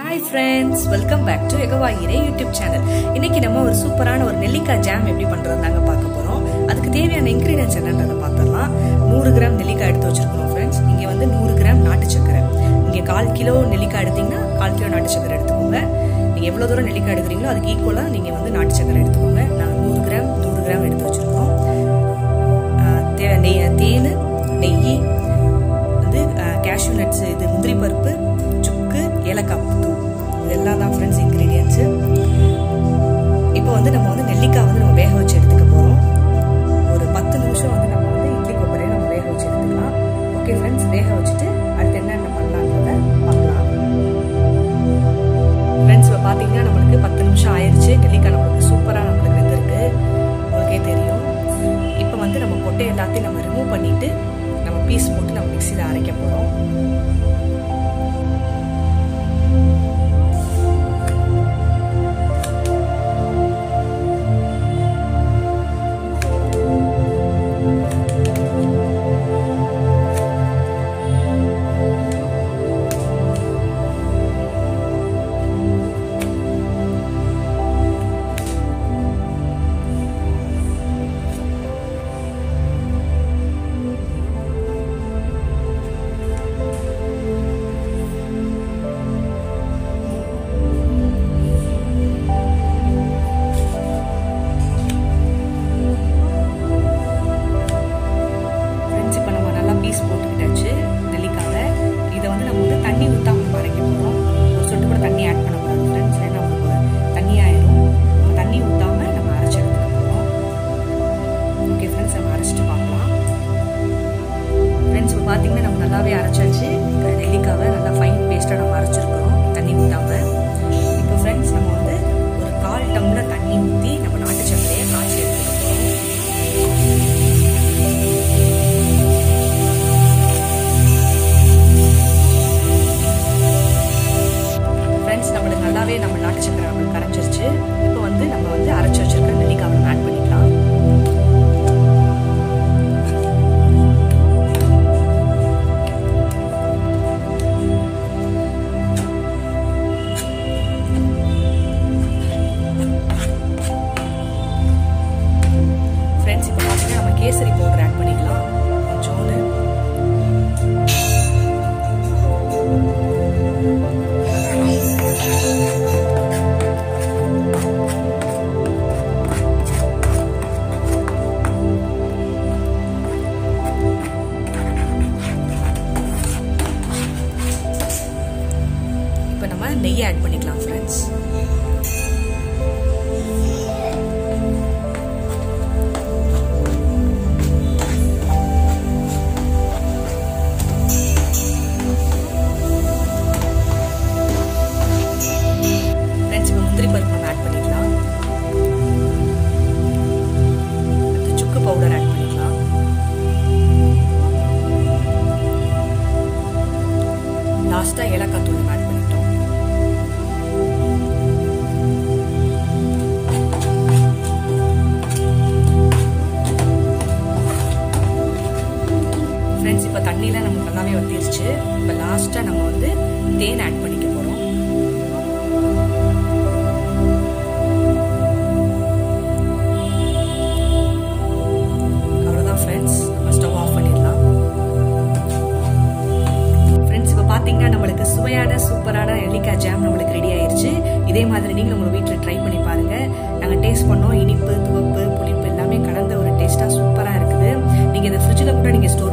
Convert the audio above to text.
hi friends welcome back to எகவாயிரே YouTube channel இன்னைக்கு நம்ம ஒரு சூப்பரான ஒரு நெல்லிக்காய் ஜாம் எப்படி பண்றது தாங்க பார்க்க போறோம் அதுக்கு தேவையான இன்கிரீடியன்ஸ் என்னன்றதை பார்த்துடலாம் நூறு கிராம் நெல்லிக்காய் எடுத்து வச்சிருக்கணும் ஃப்ரெண்ட்ஸ் இங்க வந்து நூறு கிராம் நாட்டு சக்கரை இங்க கால் கிலோ நெல்லிக்காய் எடுத்தீங்கன்னா கால் கிலோ நாட்டு சக்கரை எடுத்துக்கோங்க நீங்க எவ்வளவு தூரம் நெல்லிக்காய் எடுக்கிறீங்களோ அதுக்கு ஈக்குவலா நீங்க வந்து நாட்டு சக்கரை எடுத்துக்கோங்க நாங்கள் நூறு கிராம் நூறு கிராம் எடுத்து வச்சிருக்கோம் ஆஹ் தேவை நெய் தேன் நெய் வந்து கேஷ்யூ நட்ஸ் இது முந்திரி பருப்பு சுக்கு ஏலக்காய் தூள் இதெல்லாம் தான் ஃப்ரெண்ட்ஸ் இன்க்ரீடியன்ஸு இப்போ வந்து நம்ம வந்து நெல்லிக்காய் வந்து நம்ம வேக வச்சு எடுத்துக்க போகிறோம் ஒரு பத்து நிமிஷம் வந்து நம்ம வந்து இட்லி கொப்பரையை நம்ம வேக வச்சு எடுத்துக்கலாம் ஓகே ஃப்ரெண்ட்ஸ் வேக வச்சுட்டு அடுத்து என்னென்ன பண்ணலான்றத பார்க்கலாம் ஃப்ரெண்ட்ஸ் இப்போ பார்த்தீங்கன்னா நம்மளுக்கு பத்து நிமிஷம் ஆயிடுச்சு நெல்லிக்காய் நம்மளுக்கு சூப்பராக நம்மளுக்கு வெந்திருக்கு உங்களுக்கே தெரியும் இப்போ வந்து நம்ம கொட்டை எல்லாத்தையும் நம்ம ரிமூவ் பண்ணிட்டு நம்ம பீஸ் போட்டு நம்ம மிக்சியில் அரைக்க போகிறோம் ஃப்ரெண்ட்ஸ் இப்போ நம்ம நல்லா பீஸ் போட்டுக்கிட்டாச்சு நெல்லிக்காவை இதை வந்து நம்ம வந்து தண்ணி ஊற்றாம நம்ம அரைக்க போகிறோம் ஒரு சொட்டு கூட தண்ணி ஆட் பண்ணக்கூடாது ஃப்ரெண்ட்ஸ் ஏன்னா நமக்கு தண்ணி ஆயிரும் நம்ம தண்ணி ஊற்றாம நம்ம அரைச்சி எடுத்துக்க போகிறோம் ஓகே ஃப்ரெண்ட்ஸ் நம்ம அரைச்சிட்டு பார்க்கலாம் ஃப்ரெண்ட்ஸ் இப்போ பார்த்தீங்கன்னா நம்ம நல்லாவே அரைச்சாச்சு நெல்லிக்காவை நல்லா ஃபைன் பேஸ்ட்டாக நம்ம அரைச்சிருக்கிறோம் தண்ணி ஊற்றாம இப்போ ஃப்ரெண்ட்ஸ் நம்ம வந்து ஒரு கால் டம்ளர் தண்ணி ஊற்றி நம்ம நாட்டு சர்க்கரையை காய்ச்சி எடுத்துக்க போகிறோம் ஃப்ரெண்ட்ஸ் நம்மளுக்கு நல்லாவே நம்ம நாட்டு சக்கரை நம்மளுக்கு கரைஞ்சிருச்சு இப்போ வந்து நம்ம வந்து அரைச்சி வச்சிருக்க நெல்லிக்காவை நம்ம ஆட் பண்ணிக்கலாம் ஃப்ரெண்ட்ஸ் இப்போ பார்த்தீங்கன்னா நம்ம கேசரி பவுடர் ஆட் பண்ணிக்கலாம் கொஞ்சோண்டு இப்போ நம்ம நெய் ஆட் பண்ணிக்கலாம் ஃப்ரெண்ட்ஸ் ஃப்ரெண்ட்ஸ் இப்போ முந்திரி பருப்பு நம்ம ஆட் பண்ணிக்கலாம் அடுத்து சுக்கு பவுடர் ஆட் பண்ணிக்கலாம் லாஸ்ட்டாக ஏலக்காய் தூள் நம்ம ஆட் பண்ணிட்டோம் ஃப்ரெண்ட்ஸ் இப்போ தண்ணியெலாம் நமக்கு நல்லாவே வத்திருச்சு இப்போ லாஸ்ட்டாக நம்ம வந்து தேன் ஆட் பண்ணிக்க போகிறோம் அவ்வளோதான் ஃப்ரெண்ட்ஸ் நம்ம ஸ்டவ் ஆஃப் பண்ணிடலாம் ஃப்ரெண்ட்ஸ் இப்போ பார்த்தீங்கன்னா நம்மளுக்கு சுவையான சூப்பரான நெல்லிக்காய் ஜாம் நம்மளுக்கு ரெடி ஆயிருச்சு இதே மாதிரி நீங்களும் உங்கள் வீட்டில் ட்ரை பண்ணி பாருங்க நாங்கள் டேஸ்ட் பண்ணோம் இனிப்பு துவப்பு புளிப்பு எல்லாமே கலந்த ஒரு டேஸ்ட்டாக சூப்பராக இருக்குது நீங்கள் இதை ஃப்ரிட்ஜில் கூட நீங்கள் ஸ்டோர்